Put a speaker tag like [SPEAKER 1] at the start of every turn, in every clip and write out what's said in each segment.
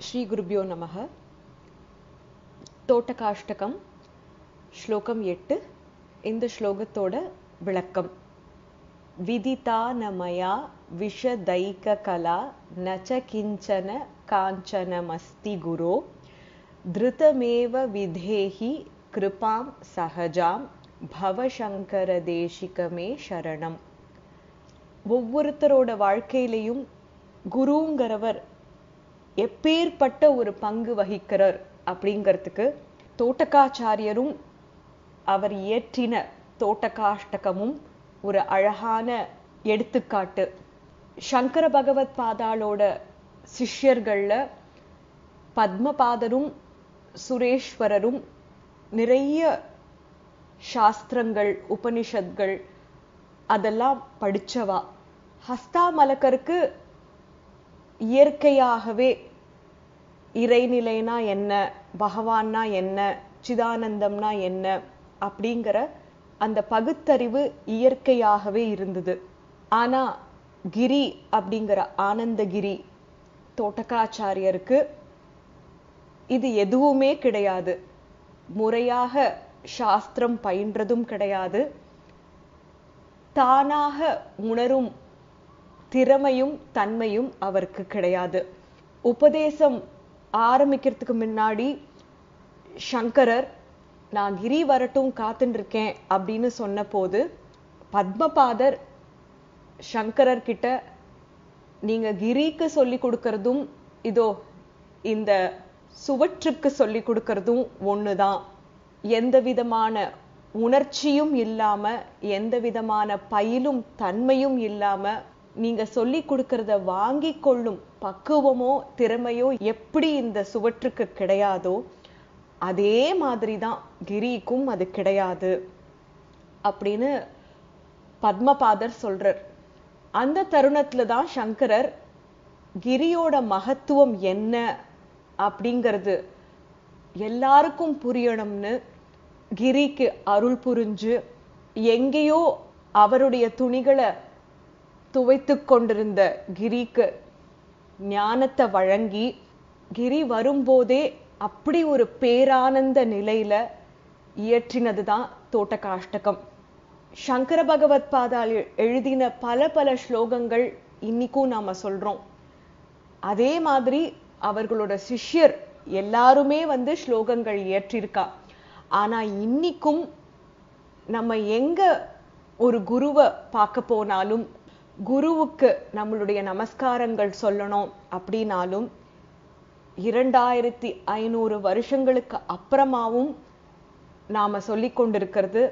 [SPEAKER 1] ஸ்ரீகுருபியோ நமக தோட்டகாஷ்டகம் ஸ்லோகம் எட்டு இந்த ஸ்லோகத்தோட விளக்கம் விதிதா நமயா விஷதைக கலா நச்ச கிஞ்சன காஞ்சனமஸ்தி குரோ திருதமேவ விதேஹி கிருபாம் சகஜாம் பவசங்கர தேசிகமே சரணம் ஒவ்வொருத்தரோட வாழ்க்கையிலையும் குருங்கிறவர் எப்பேற்பட்ட ஒரு பங்கு வகிக்கிறார் அப்படிங்கிறதுக்கு தோட்டக்காச்சாரியரும் அவர் இயற்றின தோட்டகாஷ்டகமும் ஒரு அழகான எடுத்துக்காட்டு சங்கர பகவத் பாதாளோட சிஷ்யர்கள்ல பத்மபாதரும் சுரேஸ்வரரும் நிறைய சாஸ்திரங்கள் உபனிஷத்கள் அதெல்லாம் படிச்சவா ஹஸ்தாமலக்கருக்கு இயற்கையாகவே இறைநிலைனா என்ன பகவான்னா என்ன சிதானந்தம்னா என்ன அப்படிங்கிற அந்த பகுத்தறிவு இயற்கையாகவே இருந்தது ஆனா கிரி அப்படிங்கிற ஆனந்தகிரி தோட்டக்காச்சாரியருக்கு இது எதுவுமே கிடையாது முறையாக சாஸ்திரம் பயின்றதும் கிடையாது தானாக உணரும் திறமையும் தன்மையும் அவருக்கு கிடையாது உபதேசம் ஆரம்பிக்கிறதுக்கு முன்னாடி சங்கரர் நான் கிரி வரட்டும் காத்துட்டு இருக்கேன் அப்படின்னு சொன்ன போது பத்மபாதர் சங்கரர் கிட்ட நீங்க கிரிக்கு சொல்லி கொடுக்கறதும் இதோ இந்த சுவற்றுக்கு சொல்லி கொடுக்கறதும் ஒண்ணுதான் எந்த விதமான உணர்ச்சியும் இல்லாம எந்த விதமான பயிலும் தன்மையும் இல்லாம நீங்க சொல்லி கொடுக்கறத வாங்கி கொள்ளும் பக்குவமோ திறமையோ எப்படி இந்த சுவற்றுக்கு கிடையாதோ அதே மாதிரிதான் கிரிக்கும் அது கிடையாது அப்படின்னு பத்மபாதர் சொல்றார் அந்த தருணத்துல தான் சங்கரர் கிரியோட மகத்துவம் என்ன அப்படிங்கிறது எல்லாருக்கும் புரியணும்னு கிரிக்கு அருள் புரிஞ்சு எங்கேயோ அவருடைய துணிகளை துவைத்து கொண்டிருந்த கிரிக்கு ஞானத்தை வழங்கி கிரி வரும்போதே அப்படி ஒரு பேரானந்த நிலையில இயற்றினதுதான் தோட்டகாஷ்டகம் சங்கர பகவத் பாதால் எழுதின பல பல ஸ்லோகங்கள் இன்னைக்கும் நாம சொல்றோம் அதே மாதிரி அவர்களோட சிஷ்யர் எல்லாருமே வந்து ஸ்லோகங்கள் இயற்றிருக்கா ஆனா இன்னைக்கும் நம்ம எங்க ஒரு குருவை பார்க்க போனாலும் குருவுக்கு நம்மளுடைய நமஸ்காரங்கள் சொல்லணும் அப்படின்னாலும் இரண்டாயிரத்தி ஐநூறு வருஷங்களுக்கு அப்புறமாவும் நாம சொல்லிக் கொண்டிருக்கிறது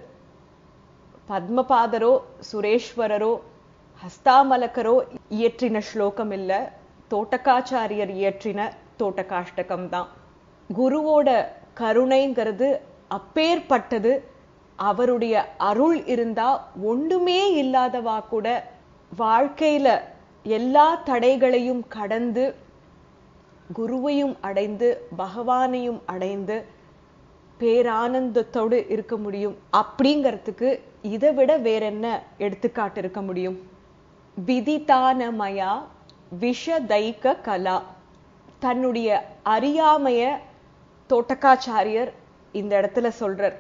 [SPEAKER 1] பத்மபாதரோ சுரேஸ்வரரோ ஹஸ்தாமலக்கரோ இயற்றின ஸ்லோகம் இல்ல தோட்டக்காச்சாரியர் இயற்றின தோட்டகாஷ்டகம் தான் குருவோட கருணைங்கிறது அப்பேற்பட்டது அவருடைய அருள் இருந்தா ஒண்ணுமே இல்லாதவா கூட வாழ்க்கையில எல்லா தடைகளையும் கடந்து குருவையும் அடைந்து பகவானையும் அடைந்து பேரானந்தத்தோடு இருக்க முடியும் அப்படிங்கிறதுக்கு இதை விட வேற என்ன எடுத்துக்காட்டு இருக்க முடியும் விதிதானமயா விஷதைக்க கலா தன்னுடைய அறியாமைய தோட்டக்காச்சாரியர் இந்த இடத்துல சொல்றார்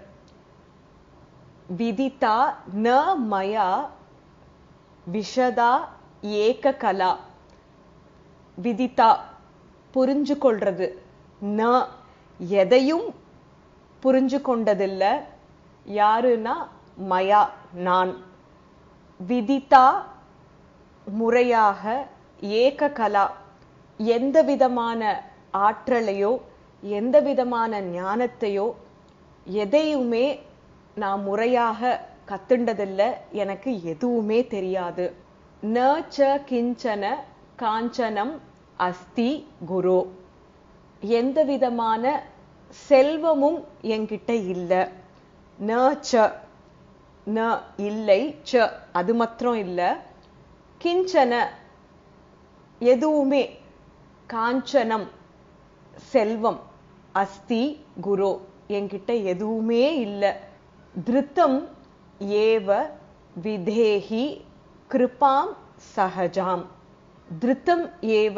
[SPEAKER 1] விதிதா ந மயா விஷதா ஏக கலா விதிதா புரிஞ்சு கொள்றது ந எதையும் புரிஞ்சு கொண்டதில்ல யாருன்னா மயா நான் விதிதா முறையாக ஏக கலா எந்த விதமான ஆற்றலையோ எந்த விதமான ஞானத்தையோ எதையுமே நான் முறையாக கத்துண்டதில்ல எனக்கு எதுவுமே தெரியாது ந ச கிஞ்சன காஞ்சனம் அஸ்தி குரு எந்த விதமான செல்வமும் என்கிட்ட இல்ல ந ச ந இல்லை ச அது மாத்திரம் இல்ல கிஞ்சன எதுவுமே காஞ்சனம் செல்வம் அஸ்தி குரு என்கிட்ட எதுவுமே இல்லை திருத்தம் ஏவ விதேஹி கிருபாம் சகஜாம் திருத்தம் ஏவ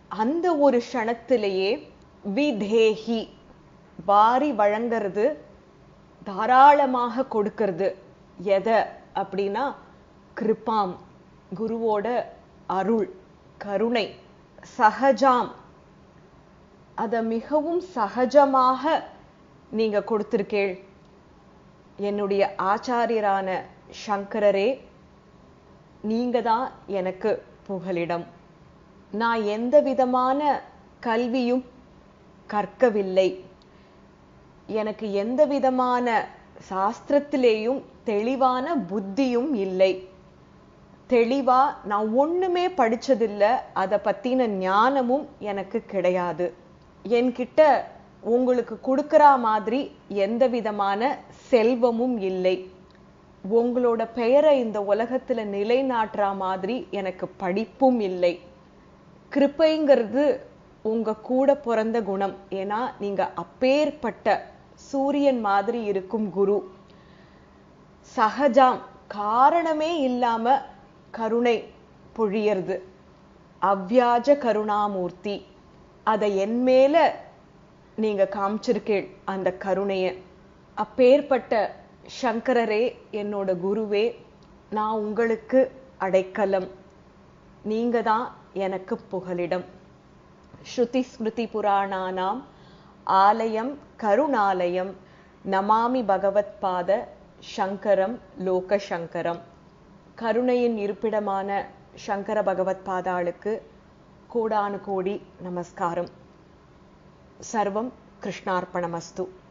[SPEAKER 1] அந்த ஒரு க்ஷணத்திலேயே விதேஹி வாரி வழங்கிறது தாராளமாக கொடுக்கிறது எதை அப்படின்னா கிருபாம் குருவோட அருள் கருணை சகஜாம் அத மிகவும் சகஜமாக நீங்க கொடுத்திருக்கேள் என்னுடைய ஆச்சாரியரான சங்கரரே நீங்க தான் எனக்கு புகலிடம் நான் எந்த விதமான கல்வியும் கற்கவில்லை எனக்கு எந்த விதமான சாஸ்திரத்திலேயும் தெளிவான புத்தியும் இல்லை தெளிவா நான் ஒண்ணுமே படிச்சதில்ல அத பத்தின ஞானமும் எனக்கு கிடையாது என்கிட்ட உங்களுக்கு கொடுக்கிற மாதிரி எந்த விதமான செல்வமும் இல்லை உங்களோட பெயரை இந்த உலகத்துல நிலைநாட்டுற மாதிரி எனக்கு படிப்பும் இல்லை கிருப்பைங்கிறது உங்க கூட பிறந்த குணம் ஏன்னா நீங்க அப்பேற்பட்ட சூரியன் மாதிரி இருக்கும் குரு சகஜாம் காரணமே இல்லாம கருணை பொழியறது அவ்வியாஜ கருணாமூர்த்தி அதை என் மேல நீங்க காமிச்சிருக்கீள் அந்த கருணைய அப்பேற்பட்ட சங்கரரே என்னோட குருவே நான் உங்களுக்கு அடைக்கலம் நீங்க தான் எனக்கு புகலிடம் ஸ்ருதி ஸ்மிருதி புராணானாம் ஆலயம் கருணாலயம் நமாமி பகவத் பாத சங்கரம் லோக சங்கரம் கருணையின் இருப்பிடமான சங்கர பகவத் பாதாளுக்கு கோடானு கோடி நமஸ்காரம் சர்வம் கிருஷ்ணார்ப்பணமஸ்து